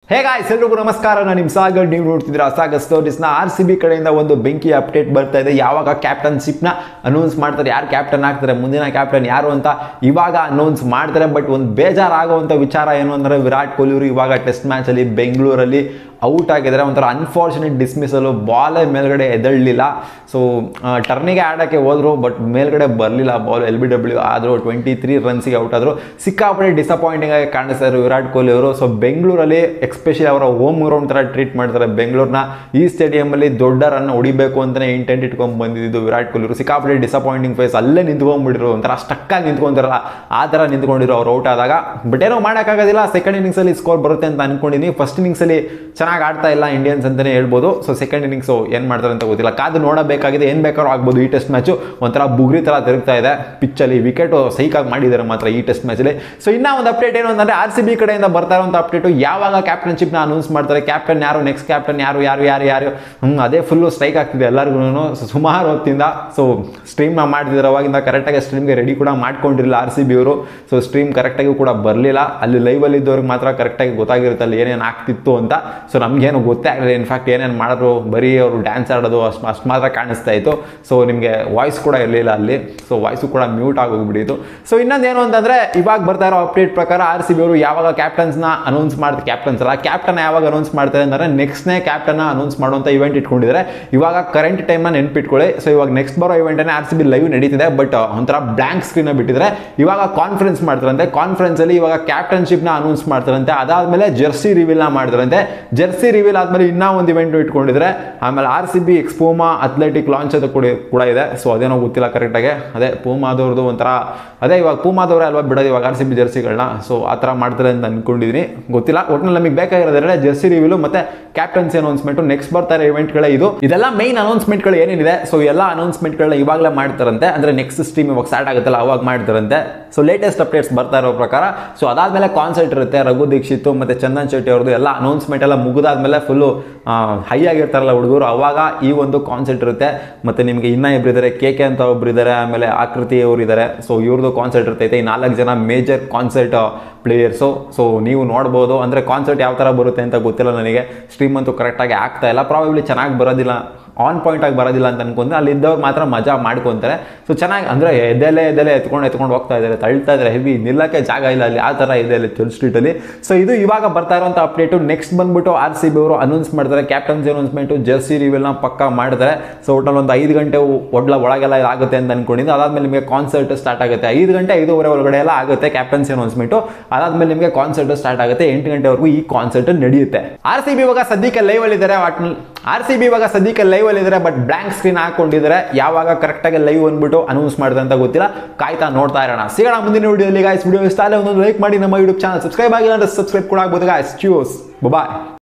hey guys ಎಲ್ರಿಗೂ ನಮಸ್ಕಾರ ನಾನು ನಿಮ್ಮ ಸಾಗರ್ ನೀವು ನೋಡ್ತಿದ್ದೀರಾ ಸಾಗರ್ ಸ್ಟೋರೀಸ್ನ ಆರ್ ಸಿ ಬಿ ಕಡೆಯಿಂದ ಒಂದು ಬೆಂಕಿ ಅಪ್ಡೇಟ್ ಬರ್ತಾ ಇದೆ ಯಾವಾಗ ಕ್ಯಾಪ್ಟನ್ಶಿಪ್ನ ಅನೌನ್ಸ್ ಮಾಡ್ತಾರೆ ಯಾರು ಕ್ಯಾಪ್ಟನ್ ಆಗ್ತಾರೆ ಮುಂದಿನ ಕ್ಯಾಪ್ಟನ್ ಯಾರು ಅಂತ ಇವಾಗ ಅನೌನ್ಸ್ ಮಾಡ್ತಾರೆ ಬಟ್ ಒಂದು ಬೇಜಾರಾಗುವಂಥ ವಿಚಾರ ಏನು ಅಂದರೆ ವಿರಾಟ್ ಕೊಹ್ಲಿ ಅವರು ಇವಾಗ ಟೆಸ್ಟ್ ಮ್ಯಾಚಲ್ಲಿ ಬೆಂಗಳೂರಲ್ಲಿ ಔಟ್ ಆಗಿದ್ದಾರೆ ಒಂಥರ ಅನ್ಫಾರ್ಚುನೇಟ್ ಡಿಸ್ಮಿಸಲು ಬಾಲೇ ಮೇಲ್ಗಡೆ ಎದಳಲಿಲ್ಲ ಸೊ ಟರ್ನಿಗೆ ಆಡೋಕ್ಕೆ ಹೋದ್ರು ಬಟ್ ಮೇಲ್ಗಡೆ ಬರಲಿಲ್ಲ ಬಾಲ್ ಎಲ್ ಬಿ ಡಬ್ಲ್ಯೂ ಆದರೂ ಟ್ವೆಂಟಿ ತ್ರೀ ರನ್ಸಿಗೆ ಔಟ್ ಆದರು ಸಿಕ್ಕಾಪಟ್ಟೆ ಡಿಸಪಾಯಿಂಟಿಂಗ್ ಆಗಿ ಕಾಣಿಸ್ತಾ ಇದ್ರು ವಿರಾಟ್ ಕೊಹ್ಲಿ ಅವರು ಸೊ ಬೆಂಗಳೂರಲ್ಲಿ ಎಕ್ಸ್ಪೆಷಲಿ ಅವರ ಹೋಮ್ ಗ್ರೌಂಡ್ ಥರ ಟ್ರೀಟ್ ಮಾಡ್ತಾರೆ ಬೆಂಗಳೂರಿನ ಈ ಸ್ಟೇಡಿಯಮಲ್ಲಿ ದೊಡ್ಡ ರನ್ ಹೊಡಿಬೇಕು ಅಂತಲೇ ಇಂಟೆಂಟ್ ಇಟ್ಕೊಂಡು ಬಂದಿದ್ದು ವಿರಾಟ್ ಕೊಹ್ಲಿ ಅವರು ಸಿಕ್ಕಾಪಟ್ಟೆ ಡಿಸಪಾಯಿಂಟಿಂಗ್ ಫೇಸ್ ಅಲ್ಲೇ ನಿಂತ್ಕೊಂಡ್ಬಿಟ್ಟಿರು ಒಂಥರ ಸ್ಟಕ್ಕಾಗಿ ನಿಂತ್ಕೊಂತಾರಲ್ಲ ಆ ಥರ ನಿಂತ್ಕೊಂಡಿರೋ ಅವ್ರು ಔಟ್ ಆದಾಗ ಬಟ್ ಏನೋ ಮಾಡೋಕ್ಕಾಗೋದಿಲ್ಲ ಸೆಕೆಂಡ್ ಇನ್ನಿಂಗ್ಸಲ್ಲಿ ಸ್ಕೋರ್ ಬರುತ್ತೆ ಅಂತ ಅನ್ಕೊಂಡಿದ್ದೀನಿ ಫಸ್ಟ್ ಇನ್ನಿಂಗ್ಸಲ್ಲಿ ಚೆನ್ನಾಗಿ ಆಡ್ತಾ ಇಲ್ಲ ಇಂಡಿಯನ್ಸ್ ಅಂತಲೇ ಹೇಳ್ಬೋದು ಸೊ ಸೆಕೆಂಡ್ ಇನ್ನಿಂಗ್ಸು ಏನು ಮಾಡ್ತಾರೆ ಅಂತ ಗೊತ್ತಿಲ್ಲ ಕಾದು ನೋಡಬೇಕಾಗಿದೆ ಏನು ಬೇಕಾದ್ರೂ ಆಗ್ಬೋದು ಈ ಟೆಸ್ಟ್ ಮ್ಯಾಚು ಒಂಥರ ಬುಗ್ರಿ ಥರ ತಿರುಗ್ತಾ ಇದೆ ಪಿಚ್ಚಲ್ಲಿ ವಿಕೆಟು ಸೈಕಾಗಿ ಮಾಡಿದ್ದಾರೆ ಮಾತ್ರ ಈ ಟೆಸ್ಟ್ ಮ್ಯಾಚಲ್ಲಿ ಸೊ ಇನ್ನೂ ಒಂದು ಅಪ್ಡೇಟ್ ಏನು ಅಂತಂದರೆ ಆರ್ ಸಿ ಬಿ ಕಡೆಯಿಂದ ಬರ್ತಾ ಇರುವಂಥ ಅಪ್ಡೇಟು ಯಾವಾಗ ಕ್ಯಾಪ್ಟನ್ಶಿಪ್ನ ಅನೌನ್ಸ್ ಮಾಡ್ತಾರೆ ಕ್ಯಾಪ್ಟನ್ ಯಾರು ನೆಕ್ಸ್ಟ್ ಕ್ಯಾಪ್ಟನ್ ಯಾರು ಯಾರು ಯಾರು ಯಾರು ಹ್ಞೂ ಅದೇ ಫುಲ್ಲು ಸ್ಟ್ರೈಕ್ ಆಗ್ತಿದೆ ಎಲ್ಲರಿಗೂ ಸುಮಾರು ಹೊತ್ತಿಂದ ಸೊ ಸ್ಟ್ರೀಮ್ನ ಮಾಡ್ತಿದ್ದಾರೆ ಅವಾಗಿಂದ ಕರೆಕ್ಟಾಗಿ ಸ್ಟ್ರೀಮ್ಗೆ ರೆಡಿ ಕೂಡ ಮಾಡ್ಕೊಂಡಿರಲಿಲ್ಲ ಆರ್ ಸಿ ಬಿ ಅವರು ಸೊ ಸ್ಟ್ರೀಮ್ ಕರೆಕ್ಟಾಗಿ ಕೂಡ ಬರಲಿಲ್ಲ ಅಲ್ಲಿ ಲೈವಲ್ಲಿ ಇದ್ದವ್ರಿಗೆ ಮಾತ್ರ ಕರೆಕ್ಟಾಗಿ ಗೊತ್ತಾಗಿರುತ್ತೆ ಅಲ್ಲಿ ಏನೇನು ಆಗ್ತಿತ್ತು ಅಂತ ಸೊ ನಮಗೇನು ಗೊತ್ತೇ ಆಗಲಿಲ್ಲ ಇನ್ಫ್ಯಾಕ್ಟ್ ಏನೇನು ಮಾಡಿದ್ರು ಬರೀ ಅವರು ಡ್ಯಾನ್ಸ್ ಆಡೋದು ಅಷ್ಟು ಅಷ್ಟು ಮಾತ್ರ ಕಾಣಿಸ್ತಾ ಇತ್ತು ಸೊ ನಿಮಗೆ ವಾಯ್ಸ್ ಕೂಡ ಇರಲಿಲ್ಲ ಅಲ್ಲಿ ಸೊ ವಾಯ್ಸು ಕೂಡ ಮ್ಯೂಟ್ ಆಗೋಗ್ಬಿಟ್ಟಿತ್ತು ಸೊ ಇನ್ನೊಂದೇನು ಅಂತಂದರೆ ಇವಾಗ ಬರ್ತಾ ಇರೋ ಅಪ್ಡೇಟ್ ಪ್ರಕಾರ ಆರ್ ಸಿ ಬಿ ಅವರು ಯಾವಾಗ ಕ್ಯಾಪ್ಟನ್ಸ್ನ ಅನೌನ್ಸ್ ಮಾಡ್ತಾರೆ ಕ್ಯಾಪ್ಟನ್ಸ್ ಅಲ್ಲ ಕ್ಯಾಪ್ಟನ್ ಯಾವಾಗ ಅನೌನ್ಸ್ ಮಾಡ್ತಾರೆ ಅಂದರೆ ನೆಕ್ಸ್ಟ್ನೇ ಕ್ಯಾಪ್ಟನ್ನ ಅನೌನ್ಸ್ ಮಾಡುವಂಥ ಇವೆಂಟ್ ಇಟ್ಕೊಂಡಿದ್ದಾರೆ ಇವಾಗ ಕರೆಂಟ್ ಟೈಮ್ನ ನೆನ್ಪಿಟ್ಕೊಳ್ಳಿ ಸೊ ಇವಾಗ ನೆಕ್ಸ್ಟ್ ಬರೋ ಇವೆಂಟನೇ ಆರ್ ಸಿ ಬಿ ಲೈವ್ ನಡೀತಿದೆ ಬಟ್ ಒಂಥರ ಬ್ಲ್ಯಾಂಕ್ ಸ್ಕ್ರೀನ್ ಬಿಟ್ಟಿದ್ರೆ ಇವಾಗ ಕಾನ್ಫರೆನ್ಸ್ ಮಾಡ್ತಾರಂತೆ ಕಾನ್ಫರೆನ್ಸಲ್ಲಿ ಇವಾಗ ಕ್ಯಾಪ್ಟನ್ಶಿಪ್ನ ಅನೌನ್ಸ್ ಮಾಡ್ತಾರಂತೆ ಅದಾದಮೇಲೆ ಜರ್ಸಿ ರಿವೀಲ್ನ ಮಾಡ್ತಾರಂತೆ ಜರ್ಸಿ ರಿವೀಲ್ ಆದಮೇಲೆ ಇನ್ನೂ ಒಂದು ಇವೆಂಟ್ ಇಟ್ಕೊಂಡಿದ್ರೆ ಆಮೇಲೆ ಆರ್ ಸಿ ಬಿ ಎಕ್ಸ್ಪೋಮಾ ಅಥ್ಲೆಟಿಕ್ ಲಾಂಚ್ ಅದು ಕೂಡ ಕೂಡ ಇದೆ ಸೊ ಅದೇನೋ ಗೊತ್ತಿಲ್ಲ ಕರೆಕ್ಟಾಗಿ ಅದೇ ಪೂಮಾದವ್ರದ್ದು ಒಂಥರ ಅದೇ ಇವಾಗ ಪೂಮಾದವರೇ ಅಲ್ವಾ ಬಿಡೋದು ಇವಾಗ ಆರ್ ಸಿ ಬಿ ಜರ್ಸಿಗಳನ್ನ ಸೊ ಆ ಥರ ಮಾಡ್ತಾರೆ ಅಂತ ಅನ್ಕೊಂಡಿದ್ದೀನಿ ಗೊತ್ತಿಲ್ಲ ಒಟ್ಟಿನಲ್ಲಿ ನಮಗೆ ಬೇಕಾಗಿರೋದ್ರೆ ಜರ್ಸಿ ರಿವೀಲು ಮತ್ತೆ ಕ್ಯಾಪ್ಟನ್ಸಿ ಅನೌನ್ಸ್ಮೆಂಟು ನೆಕ್ಸ್ಟ್ ಬರ್ತಾರೆ ಇವೆಂಟ್ಗಳೇ ಇದು ಇದೆಲ್ಲ ಮೈನ್ ಅನೌನ್ಸ್ಮೆಂಟ್ಗಳು ಏನೇನಿದೆ ಸೊ ಎಲ್ಲ ಅನೌನ್ಸ್ಮೆಂಟ್ಗಳನ್ನ ಇವಾಗಲೇ ಮಾಡ್ತಾರಂತೆ ಅಂದರೆ ನೆಕ್ಸ್ಟ್ ಸ್ಟ್ರೀಮ್ ಇವಾಗ ಸ್ಟಾರ್ಟ್ ಆಗುತ್ತಲ್ಲ ಅವಾಗ ಮಾಡ್ತಾರಂತೆ ಸೊ ಲೇಟೆಸ್ಟ್ ಅಪ್ಡೇಟ್ಸ್ ಬರ್ತಾ ಇರೋ ಪ್ರಕಾರ ಸೊ ಅದಾದಮೇಲೆ ಕಾನ್ಸರ್ಟ್ ಇರುತ್ತೆ ರಘು ದೀಕ್ಷಿತ್ ಮತ್ತು ಚಂದನ್ ಶೆಟ್ಟಿ ಅವ್ರದ್ದು ಎಲ್ಲ ಅನೌನ್ಸ್ಮೆಂಟ್ ಎಲ್ಲ ಮುಗಿದಾದ್ಮೇಲೆ ಫುಲ್ಲು ಹೈ ಆಗಿರ್ತಾರಲ್ಲ ಹುಡುಗರು ಅವಾಗ ಈ ಒಂದು ಕಾನ್ಸರ್ಟ್ ಇರುತ್ತೆ ಮತ್ತು ನಿಮಗೆ ಇನ್ನೂ ಇಬ್ಬರು ಇದ್ದಾರೆ ಕೆ ಕೆ ಅಂತ ಒಬ್ರು ಇದ್ದಾರೆ ಆಮೇಲೆ ಆಕೃತಿ ಅವರು ಇದ್ದಾರೆ ಸೊ ಇವ್ರದ್ದು ಕಾನ್ಸರ್ಟ್ ಇರ್ತೈತೆ ಈ ನಾಲ್ಕು ಜನ ಮೇಜರ್ ಕಾನ್ಸರ್ಟ್ ಪ್ಲೇಯರ್ಸು ಸೊ ನೀವು ನೋಡ್ಬೋದು ಅಂದರೆ ಕಾನ್ಸರ್ಟ್ ಯಾವ ಥರ ಬರುತ್ತೆ ಅಂತ ಗೊತ್ತಿಲ್ಲ ನನಗೆ ಸ್ಟ್ರೀಮ್ ಅಂತೂ ಕರೆಕ್ಟಾಗಿ ಆಗ್ತಾ ಇಲ್ಲ ಪ್ರಾಬಬ್ಲಿ ಚೆನ್ನಾಗಿ ಬರೋದಿಲ್ಲ ಆನ್ ಪಾಯಿಂಟಾಗಿ ಬರೋದಿಲ್ಲ ಅಂತ ಅನ್ಕೊಂಡ್ರೆ ಅಲ್ಲಿ ಇದ್ದವ್ರು ಮಾತ್ರ ಮಜಾ ಮಾಡ್ಕೊತಾರೆ ಸೊ ಚೆನ್ನಾಗಿ ಅಂದರೆ ಎದೆಲೆ ಎದೆಲೆ ಎತ್ಕೊಂಡು ಎತ್ಕೊಂಡು ಹೋಗ್ತಾ ಇದ್ದಾರೆ ತಳ್ತಾ ಇದ್ದಾರೆ ಹೆವಿ ನಿಲ್ಲಕ್ಕೆ ಜಾಗ ಇಲ್ಲ ಅಲ್ಲಿ ಆ ಥರ ಇದೆ ಅಲ್ಲಿ ಚಲ್ ಸ್ಟ್ರೀಟಲ್ಲಿ ಸೊ ಇದು ಇವಾಗ ಬರ್ತಾ ಇರೋಂಥ ಅಪ್ಡೇಟು ನೆಕ್ಸ್ಟ್ ಬಂದ್ಬಿಟ್ಟು ಆರ್ ಸಿ ಬಿ ಅವರು ಅನೌನ್ಸ್ ಮಾಡ್ತಾರೆ ಕ್ಯಾಪ್ಟನ್ಸಿ ಅನೌನ್ಸ್ಮೆಂಟು ಜರ್ಸಿ ರಿವೆಲ್ನ ಪಕ್ಕ ಮಾಡ್ತಾರೆ ಸೊ ಒಟ್ಟಲ್ಲಿ ಒಂದು ಐದು ಗಂಟೆ ಒಡ್ಲ ಒಳಗೆಲ್ಲ ಆಗುತ್ತೆ ಅಂತ ಅನ್ಕೊಂಡಿದ್ದು ಅದಾದ್ಮೇಲೆ ನಿಮಗೆ ಕಾನ್ಸರ್ಟ್ ಸ್ಟಾರ್ಟ್ ಆಗುತ್ತೆ ಐದು ಗಂಟೆ ಐದೂವರೆ ಒಳಗಡೆ ಎಲ್ಲ ಆಗುತ್ತೆ ಕ್ಯಾಪ್ಟನ್ಸಿ ಅನೌನ್ಸ್ಮೆಂಟು ಅದಾದ್ಮೇಲೆ ನಿಮಗೆ ಕಾನ್ಸರ್ಟ್ ಸ್ಟಾರ್ಟ್ ಆಗುತ್ತೆ ಎಂಟು ಗಂಟೆವರೆಗೂ ಈ ಕಾನ್ಸರ್ಟ್ ನಡೆಯುತ್ತೆ ಆರ್ ಸಿ ಬಿ ಇವಾಗ ಸದ್ಯಕ್ಕೆ ಲೈವ್ ಅಲ್ಲಿ ಇದ್ದಾರೆ ಆರ್ ಸಿ ಬಿ ಇವಾಗ ಸದ್ಯಕ್ಕೆ ಲೈವ್ ಅಲ್ಲಿ ಇದ್ದಾರೆ ಬಟ್ ಬ್ಲ್ಯಾಂಕ್ ಸ್ಕ್ರೀನ್ ಹಾಕೊಂಡಿದ್ದಾರೆ ಯಾವಾಗ ಕರೆಕ್ಟಾಗಿ ಲೈವ್ ಅಂದ್ಬಿಟ್ಟು ಅನೌನ್ಸ್ ಮಾಡಿದೆ ಅಂತ ಗೊತ್ತಿಲ್ಲ ಕಾಯ್ತಾ ನೋಡ್ತಾ ಇರೋಣ ಸಿಗೋಣ ಮುಂದಿನ ವಿಡಿಯೋದಲ್ಲಿ ಗಾಯ್ಸ್ ವಿಡಿಯೋ ಇಷ್ಟ ಅಲ್ಲೇ ಒಂದೊಂದು ಲೈಕ್ ಮಾಡಿ ನಮ್ಮ ಯೂಟ್ಯೂಬ್ ಚಾನಲ್ ಸಬ್ಸ್ಕ್ರೈಬ್ ಆಗಿಲ್ಲ ಅಂದ್ರೆ ಸಬ್ಸ್ಕ್ರೈಬ್ ಕೂಡ ಆಗ್ಬೋದು ಗಾಯ್ಸ್ ಚ್ಯೂಸ್ ಬಾಯ್